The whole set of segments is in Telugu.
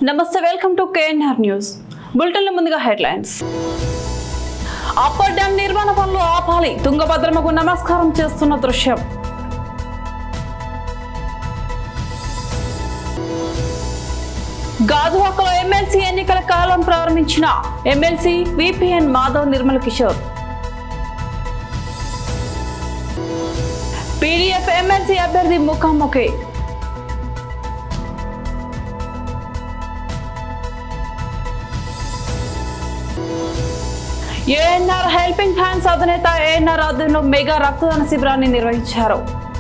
నమస్తే వెల్కమ్ టు కేఎన్ఆర్ న్యూస్ బులెటిన్ల ముందుగా హెడ్లైన్స్ అప్పర్ డ్యాం నిర్మాణ పనులు ఆపాలి తుంగభద్రమకు నమస్కారం చేస్తున్న దృశ్యం గాజువాకలో ఎమ్మెల్సీ ఎన్నికల కాలం ప్రారంభించిన MLC VPN Madhav Nirmal Kishore PDF MLC అభ్యర్థి ముఖాముఖి ఏఎన్ఆర్ హెల్పింగ్ హ్యాండ్స్ అధినేత ఏఎన్ఆర్ ఆధ్వర్యంలో మెగా రక్తదాన శిబిరాన్ని నిర్వహించారు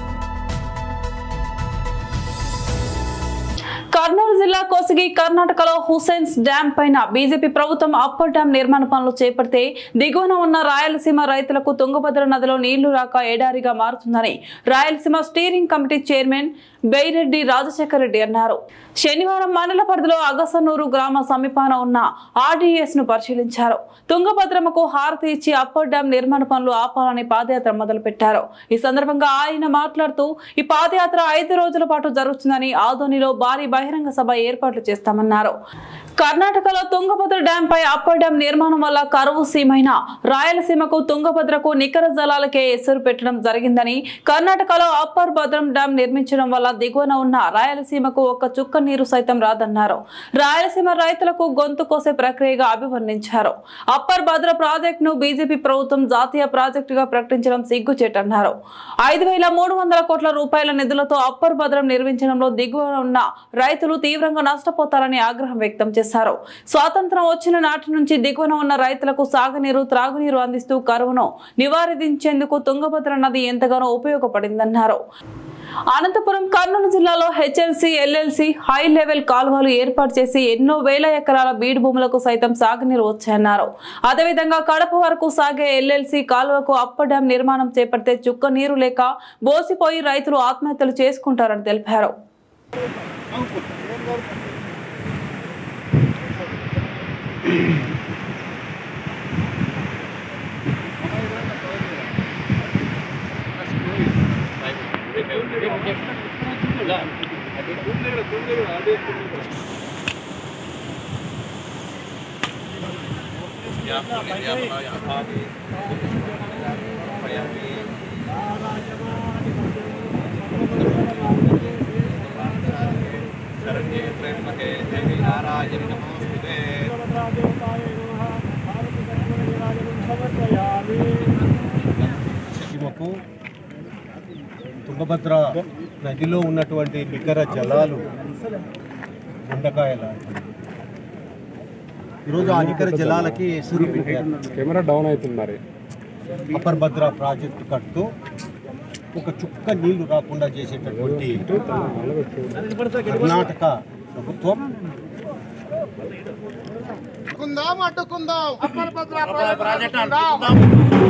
కర్నూలు జిల్లా కోసిగి కర్ణాటకలో హుసేన్స్ డ్యాం పైన బీజేపీ ప్రభుత్వం అప్పర్ డ్యాం నిర్మాణ పనులు చేపడితే దిగువన ఉన్న రాయలసీమ రైతులకు తుంగభద్ర నదిలో నీళ్లు రాక ఎడారిగా మారుతుందని Rayalaseema steering committee chairman Byreddy Rajasekhara Reddy అన్నారు శనివారం మండల పరిధిలో అగసనూరు గ్రామ సమీపాన ఉన్న ఆర్డీఎస్ ను పరిశీలించారు తుంగభద్రమకు హారతి ఇచ్చి అప్పర్ డ్యాం నిర్మాణ పనులు ఆపాలని పాదయాత్ర మొదలుపెట్టారు ఈ సందర్భంగా ఆయన మాట్లాడుతూ ఈ పాదయాత్ర ఐదు రోజుల పాటు జరుగుతుందని ఆదోనిలో భారీ బహిరంగ సభ ఏర్పాట్లు చేస్తామన్నారు కర్ణాటకలో తుంగభద్ర డ్యాం పై అప్పర్ డ్యాం నిర్మాణం వల్ల కరువు సీమైన రాయలసీమకు తుంగభద్రకు నికర జలాలకే ఎసురు పెట్టడం జరిగిందని కర్ణాటకలో అప్పర్ భద్రం డ్యాం నిర్మించడం వల్ల దిగువన ఉన్న రాయలసీమకు ఒక్క చుక్క నీరు సైతం రాదన్నారు రాయలసీమ రైతులకు గొంతు కోసే ప్రక్రియగా అభివర్ణించారు అప్పర్ భద్ర ప్రాజెక్ట్ ను బీజేపీ ప్రభుత్వం జాతీయ ప్రాజెక్టుగా ప్రకటించడం సిగ్గుచేటన్నారు ఐదు వేల మూడు వందల కోట్ల రూపాయల నిధులతో అప్పర్ భద్రం నిర్మించడంలో దిగువన ఉన్న రైతులు తీవ్రంగా నష్టపోతారని ఆగ్రహం వ్యక్తం చేశారు స్వాతంత్రం వచ్చిన నాటి నుంచి దిగువన ఉన్న రైతులకు సాగునీరు త్రాగునీరు అందిస్తూ కరువును నివారించేందుకు తుంగభద్ర నది ఎంతగానో ఉపయోగపడిందన్నారు అనంతపురం కర్నూలు జిల్లాలో హెచ్ఎల్సి ఎల్ఎల్సి హై లెవెల్ కాలువలు ఏర్పాటు చేసి ఎన్నో వేల ఎకరాల బీడు భూములకు సైతం సాగునీరు వచ్చాయన్నారు అదేవిధంగా కడప వరకు సాగే ఎల్ఎల్సి కాలువకు అప్పర్ డ్యాం నిర్మాణం చేపడితే చుక్క నీరు లేక బోసిపోయి రైతులు ఆత్మహత్యలు చేసుకుంటారని తెలిపారు శరణ్యే త్రయంబకే దేవి నారాయణి నమోస్తుతే ఈమెకు తుంగభద్ర నదిలో ఉన్నటువంటి నికర జలాలు గుండకాయ లాంటివి ఈరోజు ఆ నికర జలాలకి ఎసురు పెట్టారు కెమెరా డౌన్ అవుతుంది మరి అప్పర్ భద్ర ప్రాజెక్టు కడుతూ ఒక చుక్క నీళ్లు రాకుండా చేసేటటువంటి కర్ణాటక ప్రభుత్వం అడ్డుకుందాం అడ్డుకుందాం అప్పర్ భద్ర ప్రాజెక్ట్ అడ్డుకుందాం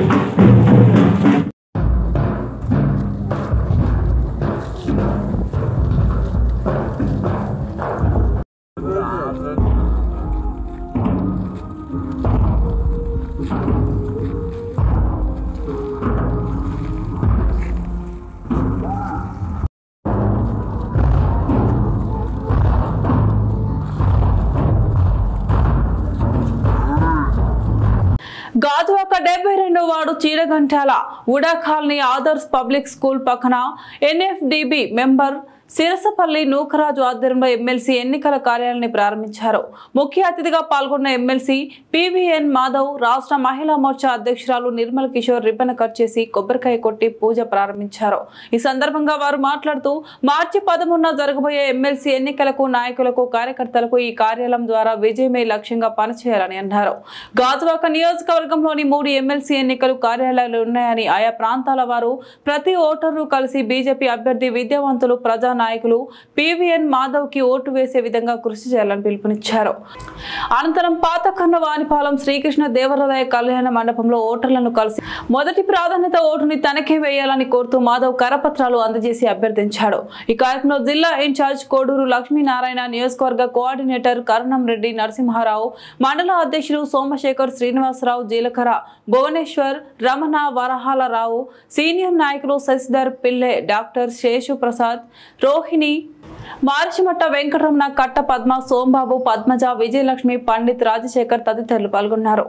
గాజువాక డెబ్బై రెండో ward Cheedagantala UDA colony Adarsh public school పక్కన ఎన్ఎఫ్డిబి మెంబర్ సిరసపల్లి నూకరాజు ఆధ్వర్యంలో ఎమ్మెల్సీ ఎన్నికల కార్యాలయాన్ని ప్రారంభించారు ముఖ్య అతిథిగా పాల్గొన్న ఎమ్మెల్సీ పివిఎన్ మాధవ్ రాష్ట్ర మహిళా మోర్చా అధ్యక్షురాలు నిర్మల్ కిషోర్ రిబ్బన్ కట్ చేసి కొబ్బరికాయ కొట్టి పూజ ప్రారంభించారు ఈ సందర్భంగా వారు మాట్లాడుతూ మార్చి పదమూడున జరగబోయే ఎమ్మెల్సీ ఎన్నికలకు నాయకులకు కార్యకర్తలకు ఈ కార్యాలయం ద్వారా విజయమే లక్ష్యంగా పనిచేయాలని అన్నారు గాజువాక నియోజకవర్గంలోని మూడు ఎమ్మెల్సీ ఎన్నికలు కార్యాలయాలు ఉన్నాయని ఆయా ప్రాంతాల వారు ప్రతి ఓటరు కలిసి బీజేపీ అభ్యర్థి విద్యావంతులు ప్రజా నాయకులు పివిఎన్ మాధవ్ కి ఓటు వేసే విధంగా కృషి చేయాలని పిలుపునిచ్చారు అనంతరం పాత కన్న వానిపాలెం శ్రీకృష్ణ దేవరాయ కళ్యాణ మండపంలో ఓటర్లను కలిసి మొదటి ప్రాధాన్యత ఓటుని తనకే వేయాలని కోరుతూ మాధవ్ కరపత్రాలు అందజేసి అభ్యర్థించాడు ఈ కార్యక్రమంలో జిల్లా ఇన్ఛార్జ్ కోడూరు లక్ష్మీనారాయణ నియోజకవర్గ కోఆర్డినేటర్ కరుణం రెడ్డి నరసింహారావు మండల అధ్యక్షులు సోమశేఖర్ శ్రీనివాసరావు జీలకర్ర భువనేశ్వర్ రమణ వరహాలరావు సీనియర్ నాయకులు శశిధర్ పిల్లె డాక్టర్ శేషు ప్రసాద్ రోహిణి మారిచిమట్ట వెంకటరమణ కట్ట పద్మ సోంబాబు పద్మజ విజయలక్ష్మి పండిత్ రాజశేఖర్ తదితరులు పాల్గొన్నారు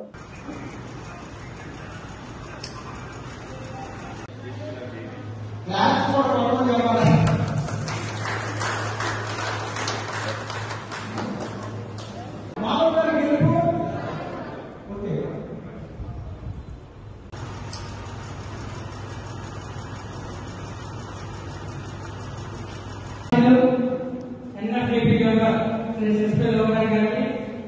NFAP member Sri sister Lokarai గారికి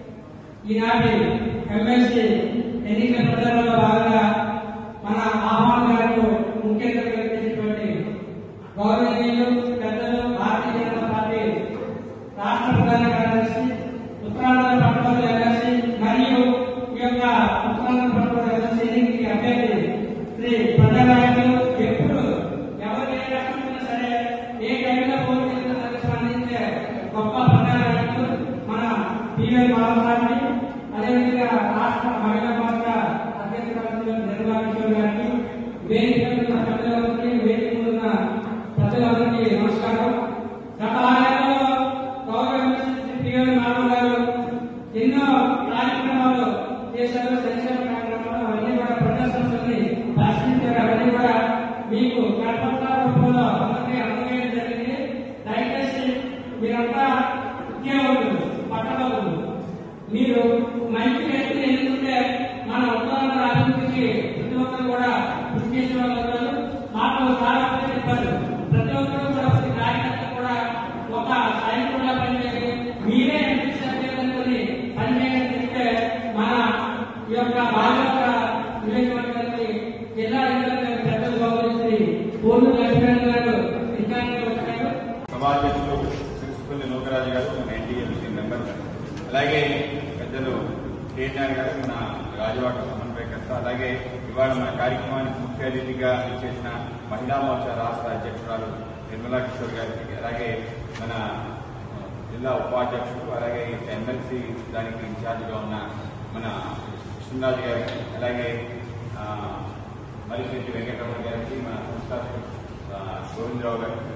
ఈనాటి ఎమ్మెల్సీ ఎన్నికల ప్రచారంలో భాగంగా మన ఆహ్వాన గారు ముఖ్య అతిథిగా చేసినటువంటి గౌరవనీయులు పెద్దలు భారతీయ జనతా పార్టీ రాష్ట్ర ప్రధాన కార్యదర్శి ఉత్తరాంధ్ర పట్టణ ఎమ్మెల్సీ మరియు ఈ యొక్క ఉత్తరాంధ్ర పట్టణ ఎమ్మెల్సీ ఎన్నికకి అభ్యర్థి శ్రీ ప్రజానాయకులు ఎప్పుడు ఎవరు ఏ రాష్ట్రంలో సరే ఏ టైంలో ఫోన్ చేసినా సరే స్పందించే గొప్ప ప్రజానాయకులు మన పిఎల్ బాలరాజు అదేవిధంగా రాష్ట్ర మహిళా మోర్చా అధ్యక్షురాలు నిర్మలా కిషోర్ గారికి వేదిక మీద ఉన్న పెద్దలందరికీ వేదిక మీద ఉన్న ప్రజలందరికీ నమస్కారం గత ఆరేళ్లలో గౌరవ ఎమ్మెల్సీ పిఎల్ నారాయణ గారు ఎన్నో కార్యక్రమాలు చేశారు సంక్షేమ కార్యక్రమాలు అవన్నీ కూడా ప్రజా సంస్థల్ని పరిశీలించారు అవన్నీ కూడా మీకు కల్పన రూపంలో అందరికీ అందజేయడం జరిగింది దయచేసి మీరంతా ఉద్యోగులు పట్టణాలు మీరు మంచి వ్యక్తిని ఎన్నుకుంటే మన ఉత్తరాంధ్ర అభివృద్ధికి ప్రతి ఒక్కరు కూడా కృషి చేసే వాళ్ళు ఉన్నారు. మాకు చాలా మంది చెప్పారు ప్రతి ఒక్కరు కూడా ప్రతి కార్యకర్త కూడా ఒక సైనికుడిగా పనిచేసి మీరే ఎంపీ సభ్యులని పనిచేయని చెప్తే మన ఈ యొక్క బాధ్యత నియోజకవర్గానికి జిల్లా అధికారులు పెద్దలు గౌరవించి పూర్ణ లక్ష్మణ్ గారు ఇంకా వచ్చారు సభాధ్యక్షులు శ్రీసుపల్లి లోకరాజు గారు మన ఎన్డీఎంసీ మెంబర్ అలాగే పెద్దలు కేటీఆర్ గారు మన రాజవాడ సమన్వయకర్త అలాగే ఇవాళ మన కార్యక్రమానికి ముఖ్య అతిథిగా చేసిన మహిళా మోర్చా రాష్ట్ర అధ్యక్షురాలు నిర్మలా కిషోర్ గారికి అలాగే మన జిల్లా ఉపాధ్యక్షుడు అలాగే ఎమ్మెల్సీ దానికి ఇన్ఛార్జిగా ఉన్న మన కృష్ణరాజు గారికి అలాగే ఆ, మరిశెట్టి వెంకటరమణ గారికి మన సంస్థాపకులు ఆ, గోవిందరావు గారికి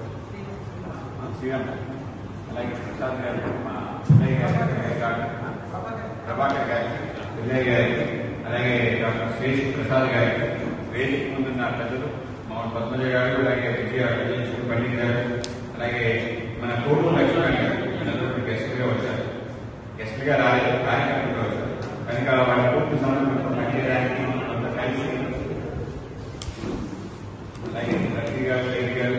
శ్రీరామ్ గారు అలాగే ప్రసాద్ గారు మా విజయ్ గారి గారు ప్రభాకర్ గారి విజయ్ గారి అలాగే డాక్టర్ శ్రేష్ ప్రసాద్ గారి వేదిక ముందున్న పెద్దలు మా పద్మజ గారు అలాగే విజయ విజయశ్వరి పండిత్ గారు అలాగే మన కోటూరు లక్ష్మణ్ గారు వీళ్ళందరూ గెస్ట్గా వచ్చారు గెస్ట్గా రాలేదు కార్యక్రమంగా వచ్చారు కనుక వాళ్ళ పూర్తి సమయంలో పనిచేయడానికి కొంత కలిసి అలాగే రవి గారు రెడ్డి గారు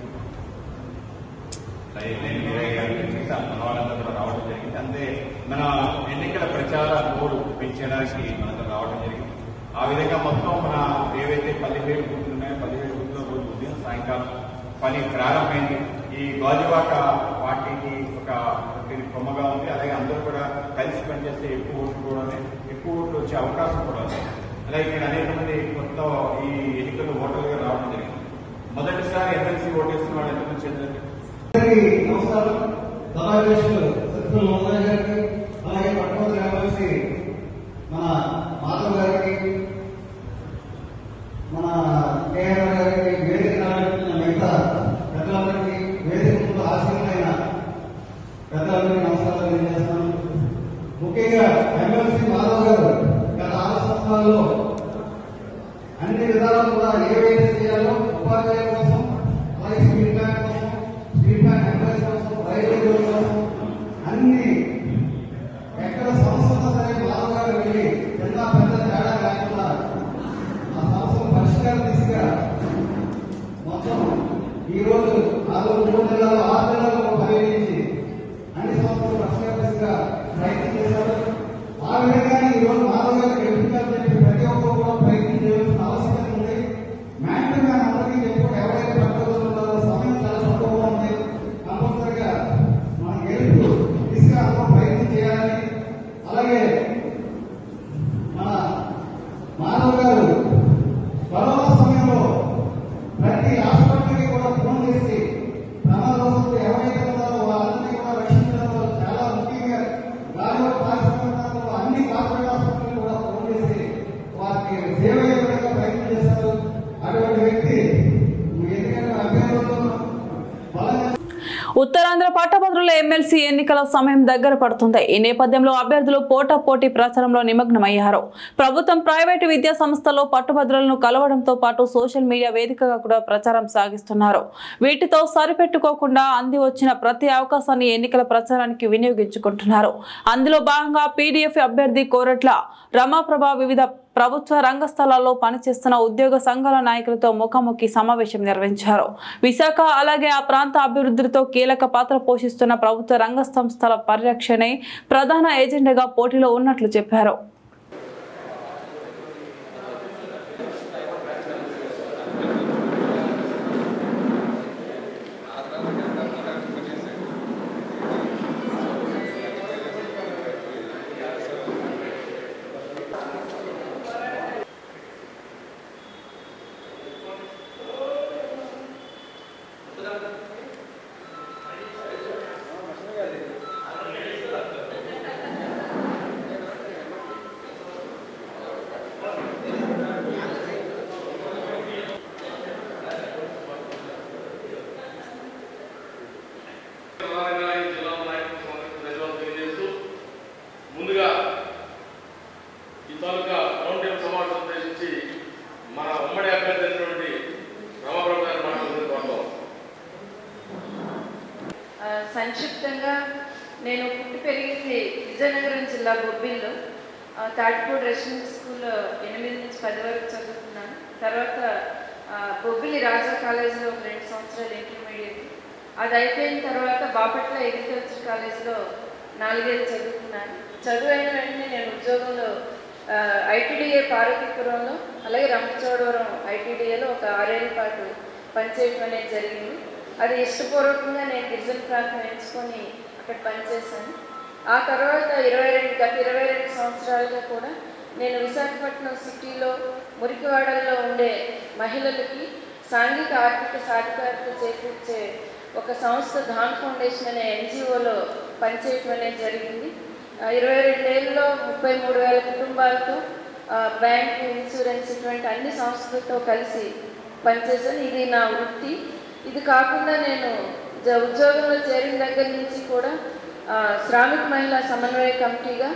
నేను మీరే గారు మిగతా మన వాళ్ళంతా కూడా రావడం జరిగింది అంతే మన ఎన్నికల ప్రచార మూడు పెంచడానికి మనంతా రావడం జరిగింది ఆ విధంగా మొత్తం మన ఏవైతే పదివేలు బూతులు ఉన్నాయో పదివేలు బూతుల రోజు ఉదయం సాయంకాలం పని ప్రారంభమైంది ఈ గాజువాక పార్టీకి ఒక దీని కొమ్మగా ఉంది అలాగే అందరూ కూడా కలిసి పనిచేస్తే ఎక్కువ ఓట్లు కూడా ఉన్నాయి ఎక్కువ ఓట్లు వచ్చే అవకాశం కూడా ఉంది అలాగే ఇక్కడ అనేక మంది కొత్త ఈ ఎన్నికల్లో ఓటర్లుగా రావడం జరిగింది మొదటిసారి ఎమ్మెల్సీ ఓటేసిన వాళ్ళు ఎంతమంది చెందారు అందరికీ నమస్కారం సభాధ్యక్షులు సత్యం మోహన్ గారికి అలాగే పట్టణంలో ఎమ్మెల్సీ మన మాధవ్ గారికి మన కేఆర్ గారికి వేదిక నాయకులైన మిగతా పెద్దలందరికీ వేదిక ముందు ఆశీర్వైన పెద్దలందరికీ నమస్కారాలు తెలియజేస్తాను ముఖ్యంగా ఎమ్మెల్సీ మాధవ్ గారు గత ఆరు సంవత్సరాల్లో అన్ని విధాలు కూడా ఏవైతే చేయాలో ఉపాధ్యాయుల కోసం అలాగే స్ట్రీట్ బ్యాంక్ కోసం స్ట్రీట్ బ్యాంక్ ఎంప్లాయీస్ కోసం రైతు ఉద్యోగుల కోసం అన్ని ఎక్కడ సమస్య ఉన్నా సరే మామగారు వెళ్ళి చిన్న పెద్ద తేడా లేకుండా ఆ సమస్యను పరిష్కారం దిశగా మొత్తం ఈ రోజు నాలుగు మూడు నెలలు ఆరు నెలలు పర్యటించి అన్ని సమస్యలు పరిష్కార దిశగా ప్రయత్నం చేశారు ఆ విధంగానే ఈ రోజు మాధవ్ గారు గెలుపుతారని చెప్పి ప్రతి ఒక్కరు కూడా ప్రయత్నం చేయాల్సిన అవసరం ఉంది మ్యాక్సిమం అందరికీ చెప్పి ఎవరైతే ఉత్తరాంధ్ర పట్టభద్రుల ఎమ్మెల్సీ ఎన్నికల సమయం దగ్గర పడుతుంది ఈ నేపథ్యంలో అభ్యర్థులు పోటా పోటీ ప్రచారంలో నిమగ్నమయ్యారు ప్రభుత్వం ప్రైవేటు విద్యా సంస్థల్లో పట్టుభద్రులను కలవడంతో పాటు సోషల్ మీడియా వేదికగా కూడా ప్రచారం సాగిస్తున్నారు వీటితో సరిపెట్టుకోకుండా అంది వచ్చిన ప్రతి అవకాశాన్ని ఎన్నికల ప్రచారానికి వినియోగించుకుంటున్నారు అందులో భాగంగా పీడీఎఫ్ అభ్యర్థి కోరట్ల రమాప్రభ వివిధ ప్రభుత్వ రంగ స్థలాల్లో పనిచేస్తున్న ఉద్యోగ సంఘాల నాయకులతో ముఖాముఖి సమావేశం నిర్వహించారు విశాఖ అలాగే ఆ ప్రాంత అభివృద్ధితో కీలక పాత్ర పోషిస్తున్న ప్రభుత్వ రంగ సంస్థల పరిరక్షణే ప్రధాన ఎజెండాగా పోటీలో ఉన్నట్లు చెప్పారు తెలంగాణ జిల్లా నాయకులకు ధన్యవాదాలు తెలియజేస్తూ ముందుగా ఈ తాలూకా రౌండ్ టేబుల్ సమావేశం ఉద్దేశించి మన ఉమ్మడి అభ్యర్థి అయినటువంటి రామప్రభు గారు మాట్లాడుతున్న ఆ, సంక్షిప్తంగా నేను పుట్టి పెరిగింది విజయనగరం జిల్లా బొబ్బిల్లో ఆ, తాటిపూడి రెసిడెన్షియల్ స్కూల్లో ఎనిమిది నుంచి పది వరకు చదువుకున్నాను తర్వాత ఆ, బొబ్బిలి రాజా కాలేజీలో ఒక రెండు సంవత్సరాలు ఇంటర్మీడియట్ అది అయిపోయిన తర్వాత బాపట్ల అగ్రికల్చర్ కాలేజీలో నాలుగేళ్ళు చదువుకున్నాను చదువు అయిన వెంటనే నేను ఉద్యోగంలో ఐటీడీఏ పార్వతీపురంలో అలాగే రంపచోడవరం ఐటీడీఏలో ఒక ఆరేళ్ల పాటు పనిచేయడం అనేది జరిగింది అది ఇష్టపూర్వకంగా నేను గిరిజన ప్రాంతం ఎంచుకొని అక్కడ పనిచేశాను ఆ తర్వాత ఇరవై రెండు గత ఇరవై రెండు సంవత్సరాలుగా కూడా నేను విశాఖపట్నం సిటీలో మురికివాడల్లో ఉండే మహిళలకి సాంఘిక ఆర్థిక సాధికారత చేకూర్చే ఒక సంస్థ ధాన్ ఫౌండేషన్ అనే ఎన్జిఓలో పనిచేయటం అనేది జరిగింది ఆ, ఇరవై రెండేళ్ళలో ముప్పై మూడు వేల కుటుంబాలతో ఆ, బ్యాంకు ఇన్సూరెన్స్ ఇటువంటి అన్ని సంస్థలతో కలిసి పనిచేశాను ఇది నా వృత్తి ఇది కాకుండా నేను జ- ఉద్యోగంలో చేరిన దగ్గర నుంచి కూడా ఆ, శ్రామిక మహిళా సమన్వయ కమిటీగా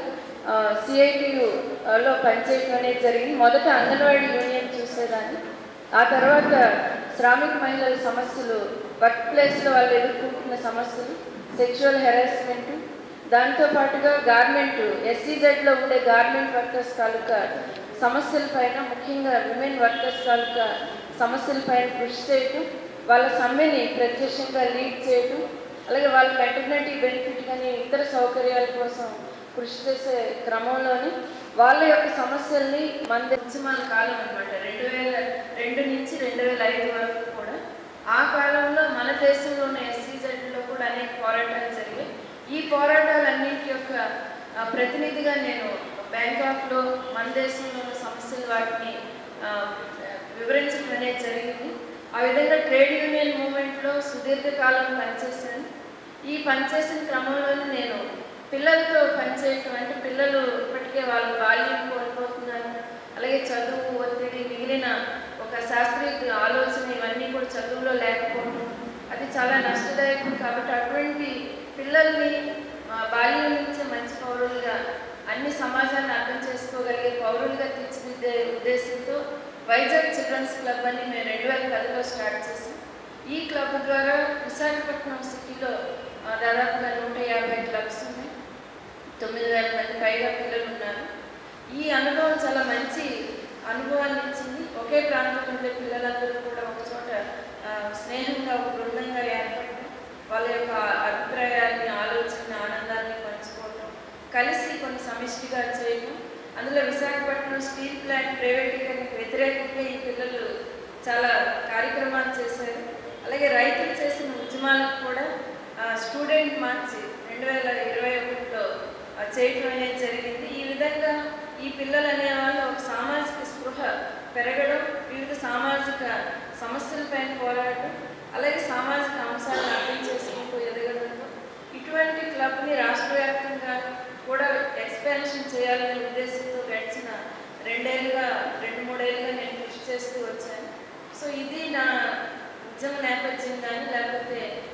సిఐటియులో పనిచేయడం అనేది జరిగింది మొదట అంగన్వాడీ యూనియన్ చూసేదాన్ని ఆ తర్వాత శ్రామిక మహిళల సమస్యలు వర్క్ ప్లేస్లో వాళ్ళు ఎదుర్కొంటున్న సమస్యలు సెక్షువల్ హెరాస్మెంట్ దాంతో పాటుగా గార్మెంట్ ఎస్సీజెడ్లో ఉండే గార్మెంట్ వర్కర్స్ తాలూకా సమస్యలపైన ముఖ్యంగా విమెన్ వర్కర్స్ తాలూకా సమస్యలపైన కృషి చేయటం వాళ్ళ సమ్మెని ప్రత్యక్షంగా లీడ్ చేయటం అలాగే వాళ్ళ మెటర్నిటీ బెనిఫిట్ కానీ ఇతర సౌకర్యాల కోసం కృషి చేసే క్రమంలోని వాళ్ళ యొక్క సమస్యల్ని మన ఉద్యమాల కాలం అనమాట రెండు వేల రెండు నుంచి రెండు వేల ఐదు వరకు కూడా ఆ కాలంలో మన దేశంలో ఉన్న ఎస్సీజెడ్లో కూడా అనేక పోరాటాలు జరిగాయి ఈ పోరాటాలన్నింటి యొక్క ఆ, ప్రతినిధిగా నేను బ్యాంకాక్లో మన దేశంలో ఉన్న సమస్యలు వాటిని ఆ, వివరించడం అనేది జరిగింది ఆ విధంగా ట్రేడ్ యూనియన్ మూమెంట్లో సుదీర్ఘకాలం పనిచేశాను ఈ పనిచేసిన క్రమంలోనే నేను పిల్లలతో పనిచేయటం అంటే పిల్లలు ఇప్పటికే వాళ్ళ బాల్యం కోల్పోతున్నారు అలాగే చదువు ఒత్తిడి మిగిలిన ఒక శాస్త్రీయ ఆలోచన ఇవన్నీ కూడా చదువులో లేకపోవడం అది చాలా నష్టదాయకం కాబట్టి అటువంటి పిల్లల్ని ఆ, బాల్యం నుంచే మంచి పౌరులుగా అన్ని సమాజాన్ని అర్థం చేసుకోగలిగే పౌరులుగా తీర్చిదిద్దే ఉద్దేశంతో వైజాగ్ చిల్డ్రన్స్ క్లబ్ అని మేము రెండు వేల పదిలో స్టార్ట్ చేసాం ఈ క్లబ్ ద్వారా విశాఖపట్నం సిటీలో ఆ, దాదాపుగా నూట యాభై క్లబ్స్ ఉన్నాయి తొమ్మిది వేల మంది పైగా పిల్లలు ఉన్నారు ఈ అనుభవం చాలా మంచి అనుభవాన్ని ఇచ్చింది ఒకే ప్రాంతంలో ఉండే పిల్లలందరూ కూడా ఒక చోట ఆ, స్నేహంగా ఒక బృందంగా ఏర్పడటం వాళ్ళ యొక్క అభిప్రాయాన్ని ఆలోచన ఆనందాన్ని పంచుకోవటం కలిసి కొన్ని సమిష్టిగా చేయటం అందులో విశాఖపట్నం స్టీల్ ప్లాంట్ ప్రైవేటీకరణకు వ్యతిరేకంగా ఈ పిల్లలు చాలా కార్యక్రమాలు చేశారు అలాగే రైతులు చేసిన ఉద్యమాలకు కూడా ఆ, స్టూడెంట్ మార్చి రెండు వేల ఇరవై ఒకటిలో ఆ, చేయటం అనేది జరిగింది ఈ విధంగా ఈ పిల్లలు అనేవాళ్ళు ఒక సామాజిక స్పృహ పెరగడం వివిధ సామాజిక సమస్యలపైన పోరాడటం అలాగే సామాజిక అంశాలను అర్థం చేసుకుంటూ ఎదగడంలో ఇటువంటి క్లబ్ని రాష్ట్ర వ్యాప్తంగా కూడా ఎక్స్పాన్షన్ చేయాలనే ఉద్దేశంతో గడిచిన రెండేళ్ళుగా రెండు మూడేళ్ళుగా నేను కృషి చేస్తూ వచ్చాను సో ఇది నా ఉద్యమ నేపథ్యం కానీ లేకపోతే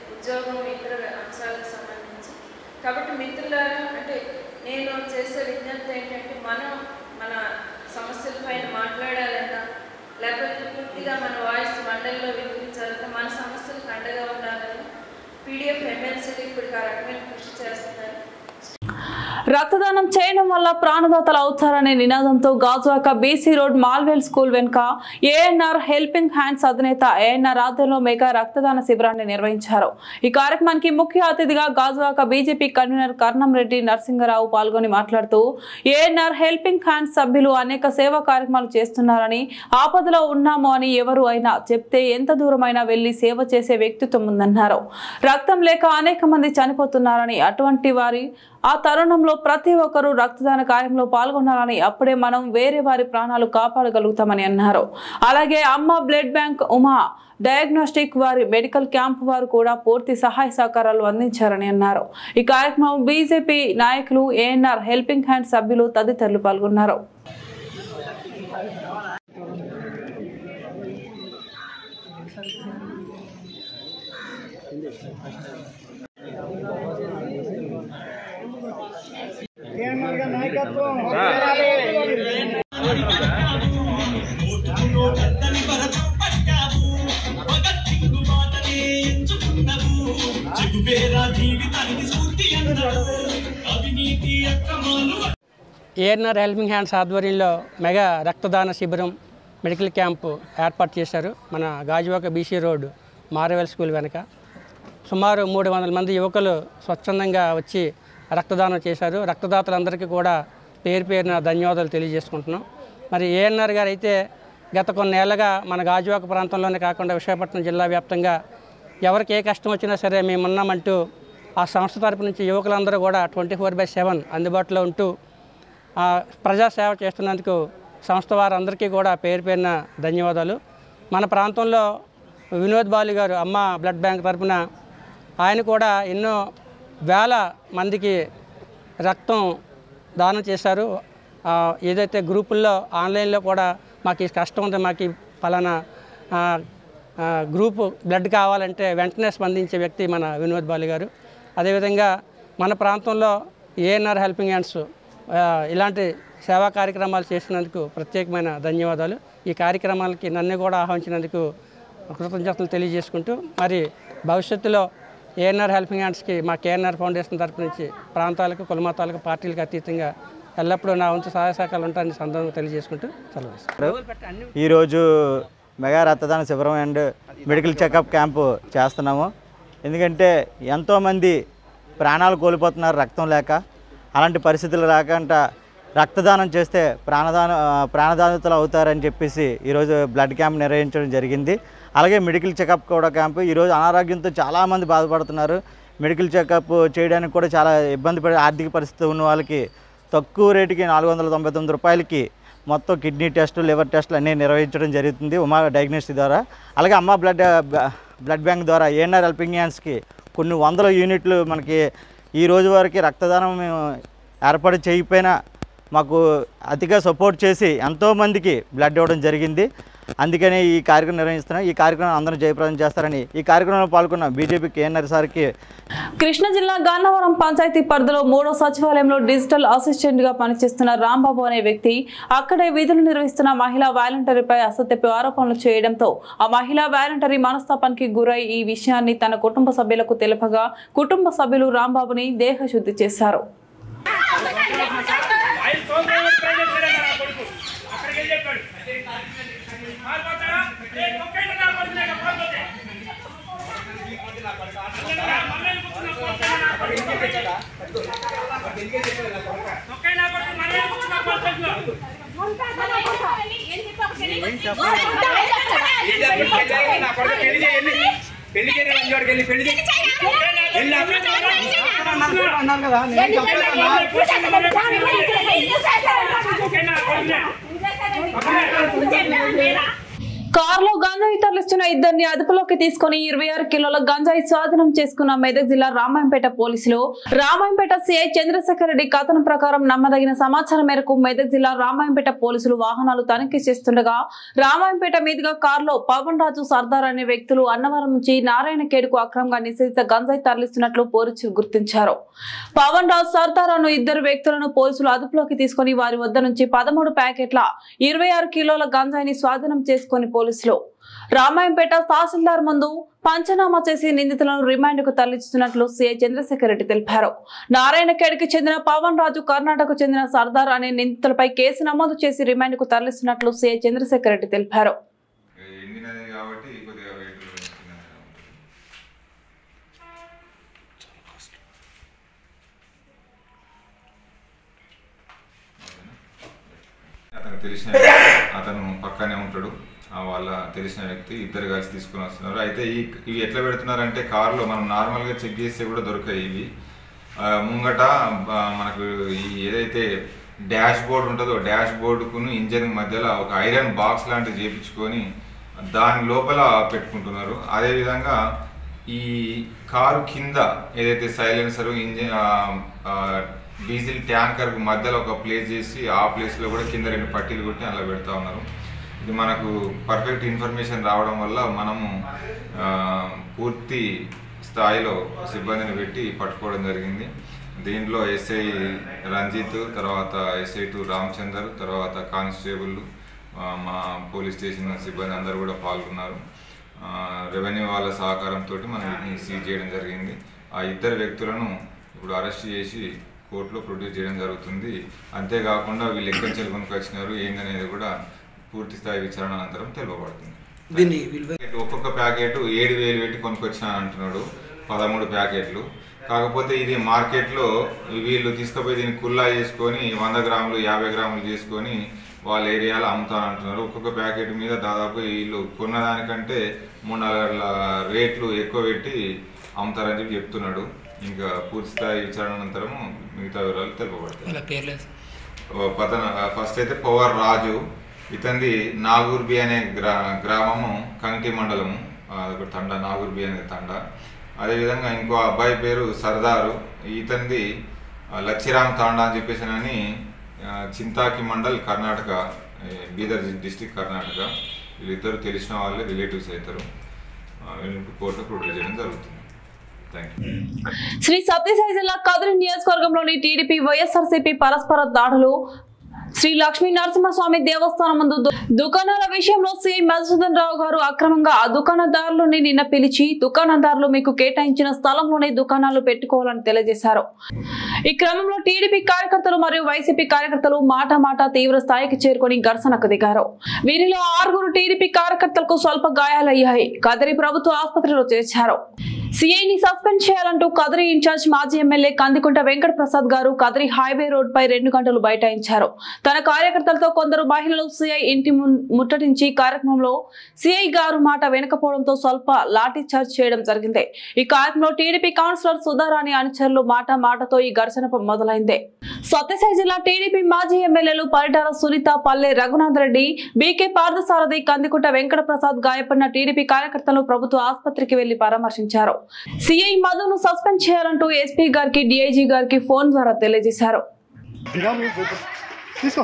ఉద్యోగం ఇతర అంశాలకు సంబంధించి కాబట్టి మిత్రులారా అంటే నేను చేసే విజ్ఞప్తి ఏంటంటే మనం మన సమస్యలపైన మాట్లాడాలన్నా లేకపోతే పూర్తిగా మన వాయిస్ మండలిలో వినిపించాలన్నా మన సమస్యలకు అండగా ఉండాలని పీడిఎఫ్ ఎమ్మెల్సీలు ఇప్పుడు ఆ రకమైన కృషి చేస్తున్నారు రక్తదానం చేయడం వల్ల ప్రాణదాతలు అవుతారనే నినాదంతో Gajuwaka BC road Marvel school వెనుక ఏఎన్ఆర్ హెల్పింగ్ హ్యాండ్స్ అధినేత ఏఎన్ఆర్ ఆధ్వర్యంలో మెగా రక్తదాన శిబిరాన్ని నిర్వహించారు ఈ కార్యక్రమానికి ముఖ్య అతిథిగా గాజువాక బీజేపీ కన్వీనర్ కర్ణం రెడ్డి నరసింగరావు పాల్గొని మాట్లాడుతూ ఏఎన్ఆర్ హెల్పింగ్ హ్యాండ్స్ సభ్యులు అనేక సేవా కార్యక్రమాలు చేస్తున్నారని ఆపదలో ఉన్నాము అని ఎవరు అయినా చెప్తే ఎంత దూరమైనా వెళ్లి సేవ చేసే వ్యక్తిత్వం ఉందన్నారు రక్తం లేక అనేక మంది చనిపోతున్నారని అటువంటి వారి ఆ తరుణంలో ప్రతి ఒక్కరూ రక్తదాన కార్యంలో పాల్గొనాలని అప్పుడే మనం వేరే వారి ప్రాణాలు కాపాడగలుగుతామని అన్నారు అలాగే Amma blood bank Uma diagnostic వారి మెడికల్ క్యాంప్ వారు కూడా పూర్తి సహాయ సహకారాలు అందించారని అన్నారు ఈ కార్యక్రమం బీజేపీ నాయకులు ఏఎన్ఆర్ హెల్పింగ్ హ్యాండ్ సభ్యులు తదితరులు పాల్గొన్నారు ఏఎన్ఆర్ హెల్పింగ్ హ్యాండ్స్ ఆధ్వర్యంలో మెగా రక్తదాన శిబిరం మెడికల్ క్యాంపు ఏర్పాటు చేశారు మన Gajuwaka BC road Marvel school వెనక సుమారు మూడు వందల మంది యువకులు స్వచ్ఛందంగా వచ్చి రక్తదానం చేశారు రక్తదాతలందరికీ కూడా పేరు పేరున ధన్యవాదాలు తెలియజేసుకుంటున్నాం మరి ఏఎన్ఆర్ గారు అయితే గత కొన్నేళ్లుగా మన గాజువాక ప్రాంతంలోనే కాకుండా విశాఖపట్నం జిల్లా వ్యాప్తంగా ఎవరికి ఏ కష్టం వచ్చినా సరే మేమున్నామంటూ ఆ సంస్థ తరపు నుంచి యువకులందరూ కూడా ట్వంటీ ఫోర్ బై సెవెన్ అందుబాటులో ఉంటూ ఆ, ప్రజాసేవ చేస్తున్నందుకు సంస్థ వారందరికీ కూడా పేరు పేరున ధన్యవాదాలు మన ప్రాంతంలో వినోద్ బాలు గారు అమ్మ బ్లడ్ బ్యాంక్ తరపున ఆయన కూడా ఎన్నో వేల మందికి రక్తం దానం చేశారు ఆ, ఏదైతే గ్రూపుల్లో ఆన్లైన్లో కూడా మాకు ఈ కష్టం ఉంది మాకు ఈ ఫలానా ఆ, ఆ, గ్రూపు బ్లడ్ కావాలంటే వెంటనే స్పందించే వ్యక్తి మన వినోద్ బాలి గారు అదేవిధంగా మన ప్రాంతంలో ఏఎన్ఆర్ హెల్పింగ్ హ్యాండ్స్ ఆ, ఇలాంటి సేవా కార్యక్రమాలు చేసినందుకు ప్రత్యేకమైన ధన్యవాదాలు ఈ కార్యక్రమాలకి నన్ను కూడా ఆహ్వానించినందుకు కృతజ్ఞతలు తెలియజేసుకుంటూ మరి భవిష్యత్తులో ఏఎన్ఆర్ హెల్పింగ్ హ్యాండ్స్కి మా కేఎన్ఆర్ ఫౌండేషన్ తరపు నుంచి ప్రాంతాలకు కులమతాలకు పార్టీలకు అతీతంగా ఎల్లప్పుడూ నా వంతు సహాయ సహకారాలు ఉంటాయని సందర్భంగా తెలియజేసుకుంటూ సెలవు తీసుకుంటాను. ఈరోజు మెగా రక్తదాన శిబిరం అండ్ మెడికల్ చెకప్ క్యాంపు చేస్తున్నాము ఎందుకంటే ఎంతోమంది ప్రాణాలు కోల్పోతున్నారు రక్తం లేక అలాంటి పరిస్థితులు రాకుండా రక్తదానం చేస్తే ప్రాణదాన ఆ, ప్రాణదాతలు అవుతారని చెప్పేసి ఈరోజు బ్లడ్ క్యాంప్ నిర్వహించడం జరిగింది అలాగే మెడికల్ చెకప్ కూడా క్యాంపు ఈరోజు అనారోగ్యంతో చాలామంది బాధపడుతున్నారు మెడికల్ చెకప్ చేయడానికి కూడా చాలా ఇబ్బంది పడే ఆర్థిక పరిస్థితి ఉన్న వాళ్ళకి తక్కువ రేటుకి నాలుగు వందల తొంభై తొమ్మిది రూపాయలకి మొత్తం కిడ్నీ టెస్టు లివర్ టెస్టులు అన్నీ నిర్వహించడం జరుగుతుంది ఉమా డయాగ్నోస్టిక్ ద్వారా అలాగే అమ్మ బ్లడ్ బ్లడ్ బ్యాంక్ ద్వారా ఏఎన్ఆర్ హెల్పింగ్ హ్యాండ్స్కి కొన్ని వందల యూనిట్లు మనకి ఈ రోజు వరకు రక్తదానం మేము ఏర్పాటు చేయకపోయినా మాకు అతిగా సపోర్ట్ చేసి ఎంతోమందికి బ్లడ్ ఇవ్వడం జరిగింది అందుకని ఈ కార్యక్రమం నిర్వహిస్తున్నాం ఈ కార్యక్రమం అందరూ జయప్రదం చేస్తారని ఈ కార్యక్రమంలో పాల్గొన్న బీజేపీ కేఎన్ఆర్ సార్కి కృష్ణా జిల్లా గన్నవరం పంచాయతీ పరిధిలో మూడో సచివాలయంలో డిజిటల్ అసిస్టెంట్ గా పనిచేస్తున్న రాంబాబు అనే వ్యక్తి అక్కడే విధులు నిర్వహిస్తున్న మహిళా వాలంటీర్పై అసత్యపు ఆరోపణలు చేయడంతో ఆ మహిళా వాలంటీర్ మనస్తాపానికి గురై ఈ విషయాన్ని తన కుటుంబ సభ్యులకు తెలుపగా కుటుంబ సభ్యులు రాంబాబుని దేహశుద్ధి చేశారు కారులో గంజాయి తరలిస్తున్న ఇద్దరిని అదుపులోకి తీసుకుని ఇరవై ఆరు కిలోల గంజాయి స్వాధీనం చేసుకున్న మెదక్ జిల్లా రామాయంపేట పోలీసులు రామాయంపేట సిఐ చంద్రశేఖర్ రెడ్డి కథనం ప్రకారం నమ్మదగిన సమాచారం మేరకు మెదక్ జిల్లా రామాయంపేట పోలీసులు వాహనాలు తనిఖీ చేస్తుండగా రామాయంపేట మీదుగా కారులో పవన్ రాజు సర్దార్ అనే వ్యక్తులు అన్నవరం నుంచి నారాయణ కేడుకు అక్రమంగా నిషేధిత గంజాయి తరలిస్తున్నట్లు పోలీసులు గుర్తించారు పవన్ రాజు సర్దార్ అను ఇద్దరు వ్యక్తులను పోలీసులు అదుపులోకి తీసుకుని వారి వద్ద నుంచి పదమూడు ప్యాకెట్ల ఇరవై ఆరు కిలోల గంజాయిని స్వాధీనం చేసుకుని పోలీసులు రామాయంపేట తహసీల్దార్ ముందు పంచనామా చేసి నిందితులను రిమాండ్ కు తరలిస్తున్నట్లు సీఐ చంద్రశేఖర్ రెడ్డి తెలిపారు నారాయణఖేడ్కి చెందిన పవన్ రాజు కర్ణాటకకు చెందిన సర్దార్ అనే నిందితులపై కేసు నమోదు చేసి రిమాండ్ కు తరలిస్తున్నట్లు సీఐ చంద్రశేఖర్ రెడ్డి తెలిపారు ఎండినది కాబట్టి కొద్దిగా వెయిట్ అతను తెలిసిన వ్యక్తి, అతను పక్కనే ఉంటాడు ఆ వాళ్ళ తెలిసిన వ్యక్తి ఇద్దరు కలిసి తీసుకుని వస్తున్నారు అయితే ఈ ఇవి ఎట్లా పెడుతున్నారంటే కార్లో మనం నార్మల్గా చెక్ చేస్తే కూడా దొరకాయి ఇవి ఆ, ముంగట ఆ, మనకు ఈ ఏదైతే డాష్ బోర్డ్ ఉంటుందో డాష్ బోర్డుకును ఇంజన్ మధ్యలో ఒక ఐరన్ బాక్స్ లాంటిది చేపించుకొని దాని లోపల పెట్టుకుంటున్నారు అదేవిధంగా ఈ కారు కింద ఏదైతే సైలెన్సర్ ఇంజిన్ డీజిల్ ట్యాంకర్ మధ్యలో ఒక ప్లేస్ చేసి ఆ ప్లేస్లో కూడా కింద రెండు పట్టీలు కొట్టి అలా పెడతా ఉన్నారు ఇది మనకు పర్ఫెక్ట్ ఇన్ఫర్మేషన్ రావడం వల్ల మనము ఆ, పూర్తి స్థాయిలో సిబ్బందిని పెట్టి పట్టుకోవడం జరిగింది దీంట్లో ఎస్ఐ రంజిత్ తర్వాత ఎస్ఐ టు రామచందర్ తర్వాత కానిస్టేబుల్ ఆ, మా పోలీస్ స్టేషన్ సిబ్బంది అందరూ కూడా పాల్గొన్నారు ఆ, రెవెన్యూ వాళ్ళ సహకారంతో మనం వీటిని సీజ్ చేయడం జరిగింది ఆ ఇద్దరు వ్యక్తులను ఇప్పుడు అరెస్ట్ చేసి కోర్టులో ప్రొడ్యూస్ చేయడం జరుగుతుంది అంతేకాకుండా వీళ్ళు ఎక్కడి నుంచి కొనుక్కు వచ్చినారు ఏందనేది కూడా పూర్తి స్థాయి విచారణ అనంతరం తెలుపబడుతుంది ఒక్కొక్క ప్యాకెట్ ఏడు వేలు పెట్టి కొనుక్కొచ్చిన అంటున్నాడు పదమూడు ప్యాకెట్లు కాకపోతే ఇది మార్కెట్లో వీళ్ళు తీసుకుపోయి దీన్ని కుల్లా చేసుకొని వంద గ్రాములు యాభై గ్రాములు చేసుకొని వాళ్ళ ఏరియాలో అమ్ముతానంటున్నారు ఒక్కొక్క ప్యాకెట్ మీద దాదాపు వీళ్ళు కొన్నదానికంటే మూడు నాలుగు రేట్లు ఎక్కువ పెట్టి అమ్ముతారని చెప్పి చెప్తున్నాడు ఇంకా పూర్తి స్థాయి విచారణ అనంతరము మిగతా వివరాలు తెలుపబడతాయి ఓ పతన ఫస్ట్ అయితే పవర్ రాజు ఇతంది నాగూర్బి అనే గ్రా గ్రామము కంకి మండలము అదొక తండ నాగూర్బి అనే తండ అదేవిధంగా ఇంకో అబ్బాయి పేరు సర్దారు ఇతంది ఆ, లచ్చిరామ్ తాండా అని చెప్పేసి అని ఆ, చింతాకి మండల్ కర్ణాటక ఏ, బీదర్ డిస్టిక్ కర్ణాటక వీళ్ళిద్దరు తెలిసిన వాళ్ళే రిలేటివ్స్ అవుతారు ఆ, వీళ్ళని కోర్టులో ప్రొడ్యూస్ చేయడం జరుగుతుంది థ్యాంక్ యూ శ్రీ సత్యసాయి జిల్లా కదిరి నియోజకవర్గంలోని టీడీపీ వైఎస్ఆర్సీపీ పరస్పర దాడులు శ్రీ లక్ష్మీ నరసింహస్వామి దేవస్థానం ముందు దు- దుకాణాల విషయంలో సిఐ మధుసూదన్ రావు గారు అక్రమంగా ఆ దుకాణదారులని నిన్న పిలిచి దుకాణదారులు మీకు కేటాయించిన స్థలంలోనే దుకాణాలు పెట్టుకోవాలని తెలియజేశారు ఈ క్రమంలో టీడీపీ కార్యకర్తలు మరియు వైసీపీ కార్యకర్తలు మాట మాట తీవ్ర స్థాయికి చేరుకొని ఘర్షణకు దిగారు వీరిలో ఆరుగురు టీడీపీ కార్యకర్తలకు స్వల్ప గాయాలయ్యాయి కదిరి ప్రభుత్వ ఆసుపత్రిలో చేర్చారు సిఐని సస్పెండ్ చేయాలంటూ కదిరి ఇన్ఛార్జ్ మాజీ ఎమ్మెల్యే కందికుంట వెంకట ప్రసాద్ గారు కదిరి హైవే రోడ్ పై రెండు గంటలు బైఠాయించారు తన కార్యకర్తలతో కొందరు మహిళలు సిఐ ఇంటి మున్- ముట్టడించి కార్యక్రమంలో సిఐ గారు మాట వెనకపోవడంతో స్వల్ప లాఠీ చార్జ్ చేయడం జరిగింది ఈ కార్యక్రమంలో టీడీపీ కౌన్సిలర్ సుధారాణి అనుచరులు మాట మాటతో ఈ ఘర్షణ మొదలైంది సత్యసాయి జిల్లా టీడీపీ మాజీ ఎమ్మెల్యేలు పరిటాల సునీత పల్లె రఘునాథ్ రెడ్డి బీకే పార్థసారథి కందికుంట వెంకట ప్రసాద్ గాయపడిన టీడీపీ కార్యకర్తలు ప్రభుత్వ ఆసుపత్రికి వెళ్లి పరామర్శించారు సిఐ మధును సస్పెండ్ చేయాలంటూ ఎస్పీ గారికి డీఐజీ గారికి ఫోన్ ద్వారా తెలియజేశారు తీసుకో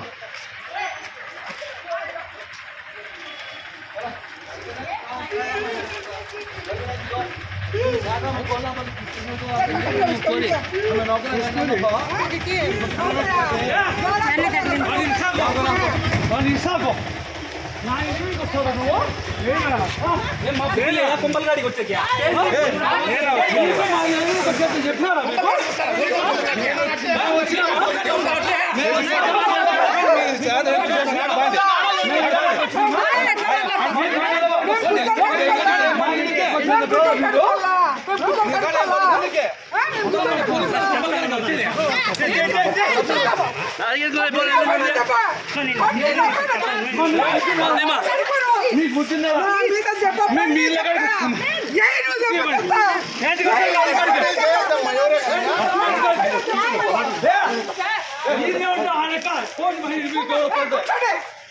ఫోన్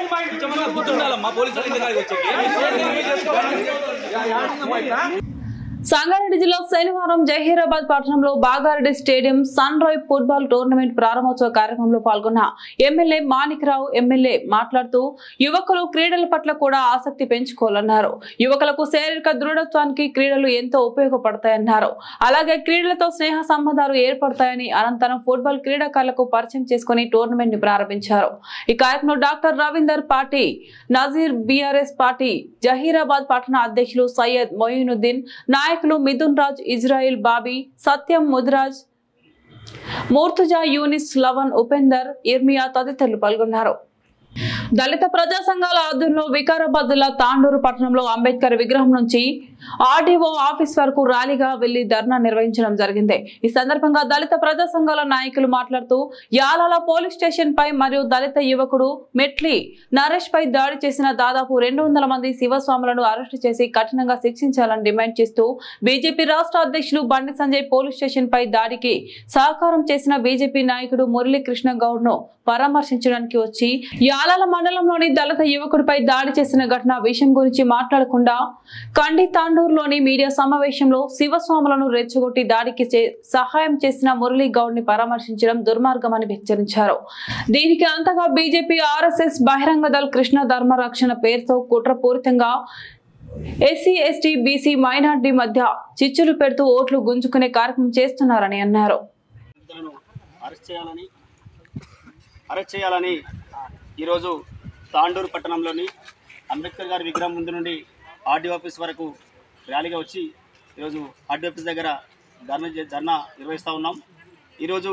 సంగారెడ్డి జిల్లా శనివారం జహీరాబాద్ పట్టణంలో Bagareddy stadium sun rise football tournament ప్రారంభోత్సవ కార్యక్రమంలో పాల్గొన్న ఎమ్మెల్యే మాణిక్రావు ఎమ్మెల్యే మాట్లాడుతూ యువకులు క్రీడల పట్ల కూడా ఆసక్తి పెంచుకోవాలన్నారు యువకులకు శారీరక దృఢత్వానికి క్రీడలు ఎంతో ఉపయోగపడతాయన్నారు అలాగే క్రీడలతో స్నేహ సంబంధాలు ఏర్పడతాయని అనంతరం ఫుట్బాల్ క్రీడాకారులకు పరిచయం చేసుకుని టోర్నమెంట్ ని ప్రారంభించారు ఈ కార్యక్రమంలో doctor Ravinder party Nazeer BRS party Zaheerabad పట్టణ అధ్యక్షులు సయ్యద్ మొయినుద్దీన్ నాయకులు మిథున్ రాజ్ ఇజ్రాయిల్ బాబీ సత్యం ముదిరాజ్ మూర్తుజా యూనిస్ లవన్ ఉపేందర్ ఇర్మియా తదితరులు పాల్గొన్నారు దళిత ప్రజా సంఘాల ఆధ్వర్యంలో వికారాబాద్ జిల్లా తాండూరు పట్టణంలో అంబేద్కర్ విగ్రహం నుంచి ఆర్డీఓ ఆఫీస్ వరకు ర్యాలీగా వెళ్లి ధర్నా నిర్వహించడం జరిగింది ఈ సందర్భంగా దళిత ప్రజా సంఘాల నాయకులు మాట్లాడుతూ యాలాల పోలీస్ స్టేషన్ పై మరియు దళిత యువకుడు మెట్లి నరేష్ పై దాడి చేసిన దాదాపు రెండు వందల మంది శివస్వాములను అరెస్టు చేసి కఠినంగా శిక్షించాలని డిమాండ్ చేస్తూ బీజేపీ రాష్ట్ర అధ్యక్షులు బండి సంజయ్ పోలీస్ స్టేషన్ పై దాడికి సహకారం చేసిన బీజేపీ నాయకుడు మురళీకృష్ణ గౌడ్ ను పరామర్శించడానికి వచ్చి యాలాల మండలంలోని దళిత యువకుడిపై దాడి చేసిన ఘటన విషయం గురించి మాట్లాడకుండా కండి తాండూరులోని మీడియా సమావేశంలో శివస్వాములను రెచ్చగొట్టి దాడికి చే- సహాయం చేసిన మురళీ గౌడ్ ని పరామర్శించడం దుర్మార్గమని హెచ్చరించారు దీనికి అంతగా బీజేపీ ఆర్ఎస్ఎస్ బహిరంగ దళ్ కృష్ణ ధర్మ రక్షణ పేరుతో కుట్రపూరితంగా ఎస్సీ ఎస్టీ బీసీ మైనార్టీ మధ్య చిచ్చులు పెడుతూ ఓట్లు గుంజుకునే కార్యక్రమం చేస్తున్నారని అన్నారు వ్యక్తులను అరెస్ట్ చేయాలని అరెస్ట్ చేయాలని ఈరోజు తాండూరు పట్టణంలోని అంబేద్కర్ గారి విగ్రహం ముందు నుండి ఆర్డీ ఆఫీస్ వరకు ర్యాలీగా వచ్చి ఈరోజు ఆర్డీ ఆఫీస్ దగ్గర ధర్నా చే- ధర్నా నిర్వహిస్తూ ఉన్నాం ఈరోజు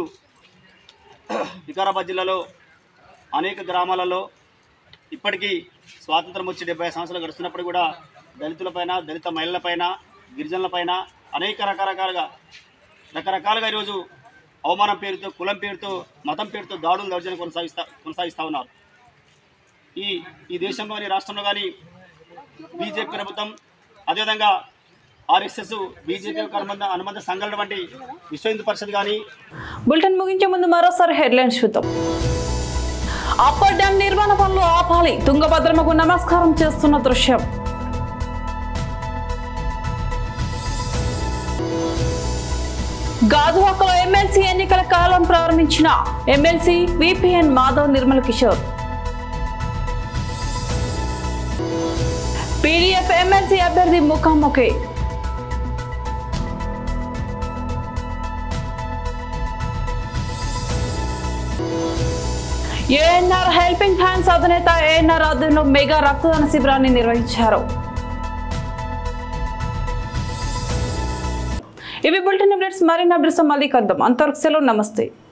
వికారాబాద్ జిల్లాలో అనేక గ్రామాలలో ఇప్పటికీ స్వాతంత్రం వచ్చి డెబ్బై సంవత్సరాలు గడుస్తున్నప్పుడు కూడా దళితులపైన దళిత మహిళలపైన గిరిజనులపైన అనేక రకరకాలుగా రకరకాలుగా ఈరోజు అవమానం పేరుతో కులం పేరుతో మతం పేరుతో దాడులు దౌర్జన్యం కొనసాగిస్తా కొనసాగిస్తూ ఉన్నారు ఈ ఈ దేశంలోని రాష్ట్రంలో కానీ బీజేపీ ప్రభుత్వం అదేవిధంగా ఆర్ఎస్ఎస్ బీజేపీ అనుబంధ అనుబంధ సంఘాల వంటి విశ్వ హిందూ పరిషత్ కానీ బులెటిన్ ముగించే ముందు మరోసారి హెడ్లైన్స్ చూద్దాం అప్పర్ డ్యాం నిర్మాణ పనులు ఆపాలి తుంగభద్రమకు నమస్కారం చేస్తున్న దృశ్యం గాజువాకలో ఎమ్మెల్సీ ఎన్నికల కాలం ప్రారంభించిన MLC VPN Madhav Nirmal Kishore PDF MLC అభ్యర్థి ముఖాముఖి ఏఎన్ఆర్ హెల్పింగ్ హ్యాండ్స్ అధినేత ఏఎన్ఆర్ ఆధ్వర్యంలో మెగా రక్తదాన శిబిరాన్ని నిర్వహించారు ఇవి బులెటిన్ అప్డేట్స్ మరిన్ని అప్డేట్స్ మళ్ళీ కలుద్దాం అంతవరకు సెలవు నమస్తే